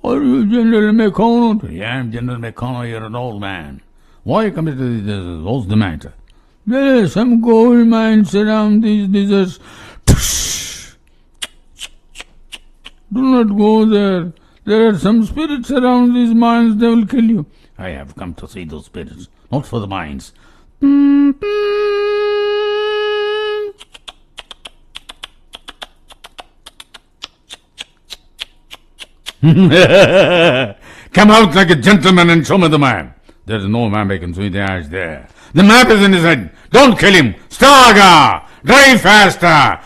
Are you General McConnell? Yeah, I'm General McConnell. You're an old man. Why you come to this? What's the matter? There are some gold mines around these deserts. Do not go there. There are some spirits around these mines. They will kill you. I have come to see those spirits, not for the mines. Come out like a gentleman and show me the map. There is no map I can see the eyes there. The map is in his head. Don't kill him. Staga! Drive faster!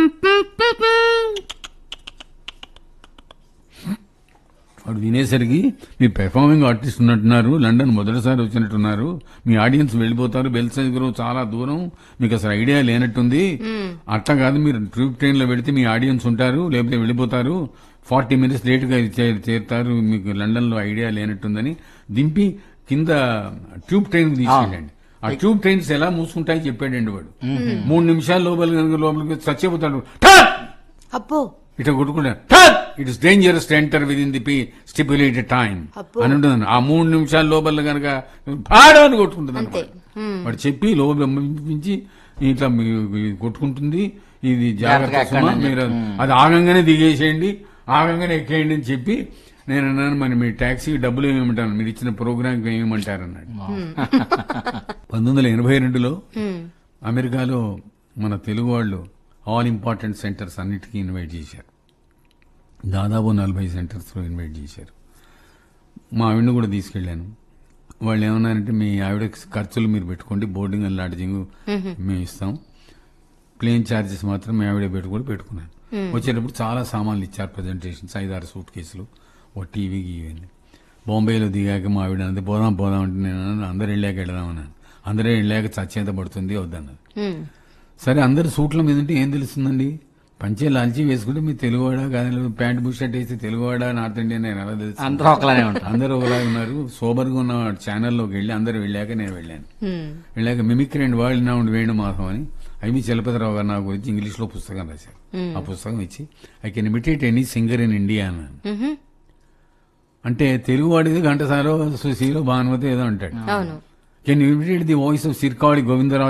వాడు వినేసరికి మీ performing artist ఉన్నట్టున్నారు London మొదటిసారి వచ్చినట్టున్నారు మీ audience వెళ్ళిపోతారు బెల్సైగర్ చాలా దూరం మీకు అసలు ఐడియా లేనట్టుంది అట్లా కాదు మీరు ట్యూబ్ ట్రైన్ లో వెళితే మీ ఆడియన్స్ ఉంటారు లేకపోతే వెళ్ళిపోతారు ఫార్టీ మినిట్స్ లేట్ గా చే- చేరుతారు మీకు లండన్ లో ఐడియా లేనట్టుందని దింపి కింద ట్యూబ్ ట్రైన్ తీసుకెళ్ళండి ఆ ట్యూబ్ ట్రైన్స్ ఎలా మూసుకుంటాయో చెప్పాడండి వాడు మూడు నిమిషాల లోపల కనుక లోపలికి చచ్చిపోతాడు "ఠక్!" అబ్బో ఇట్లా కొట్టుకుంటా "ఠక్! It is dangerous to enter within the P stipulated time అబ్బో. అని ఉంటుంది ఆ మూడు నిమిషాల లోపల కనుక పాడు అని కొట్టుకుంటుంది అంతే. అన్నమాట. వాడు చెప్పి లోపల పంపించి ఇట్లా మీ- కొట్టుకుంటుంది ఇది జాగ్రత్త జాగ్రత్తగా సుమా, ఎక్కండి. మీరు అది ఆగంగానే దిగేసేయండి ఆగంగానే ఎక్కేయండి అని చెప్పి నేను అన్నాను మరి మీ ట్యాక్సీకి డబ్బులు ఏమంటాను మీరు ఇచ్చిన ప్రోగ్రామ్కి ఏమంటారు అన్నాడు పంతొమ్మిది వందల ఎనభై రెండులో అమెరికాలో మన తెలుగు వాళ్ళు ఆల్ ఇంపార్టెంట్ సెంటర్స్ అన్నిటికీ ఇన్వైట్ చేశారు దాదాపు నలభై సెంటర్స్లో ఇన్వైట్ చేశారు మా ఆవిడని కూడా తీసుకెళ్ళాను వాళ్ళు ఏమన్నారంటే మీ ఆవిడ ఖర్చులు మీరు పెట్టుకోండి బోర్డింగ్ అండ్ లాడ్జింగ్ మేము ఇస్తాం ప్లేన్ ఛార్జెస్ మాత్రం మీ ఆవిడ పెట్టుకొని పెట్టుకున్నాను వచ్చేటప్పుడు చాలా సామాన్లు ఇచ్చారు ప్రజెంటేషన్స్ ఐదారు సూట్ కేసులు ఓ టీవీ ఇవన్నీ బాంబేలో దిగాక మా ఆవిడ అంతే పోదాం పోదాం అంటే నేను అన్నాను, అందరు వెళ్ళాక వెళదాం అన్నాను అందరూ వెళ్ళాక చచ్చేత పడుతుంది వద్దన్నది హ్మ్. సరే అందరు సూట్ల మీద ఉంటే ఏం తెలుస్తుందండి పంచే లాల్చి వేసుకుంటే మీ తెలుగువాడా కాదు ప్యాంట్ బుషర్ట్ వేసి తెలుగువాడా నార్త్ ఇండియన్ నేను ఎలా తెలుసు అందరూ ఒకలానే ఉంటారు అందరూ ఒకలా ఉన్నారు సోబర్గా ఉన్న ఛానల్లోకి వెళ్ళి అందరూ వెళ్ళాక నేను వెళ్ళాను హ్మ్. వెళ్ళాక mimicry and world renowned Venu Madhav అని ఐవి చలపతిరావు గారు నా గురించి ఇంగ్లీష్ లో పుస్తకం రాశారు ఆ పుస్తకం ఇచ్చి I can imitate any singer in India అన్నాను మ్హూ. అంటే తెలుగు వాడిది ఘంటసారో సుశీలో భానుమతి ఏదో అంటాడు అవును can imitate the voice of Sirkazhi Govindarao